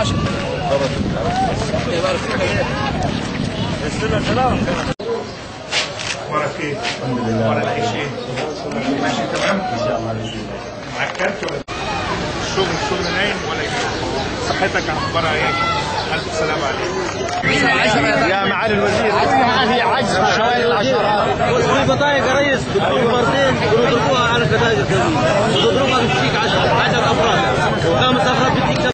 15 يبارك فيك اخبارك ايه؟ الحمد لله اخبار العيش ايه؟ ماشي تمام؟ ان شاء الله معاك كارت ولا الشغل الشغل نايم ولا ايه؟ صحتك اخبارها ايه؟ الف سلامة عليك يا معالي الوزير في عجز في شوائع العشرات في بطايق يا ريس بتكون مرتين بيضربوها على كتايب الكبير بيضربوها بتجيك 10 10 افراد وخمس افراد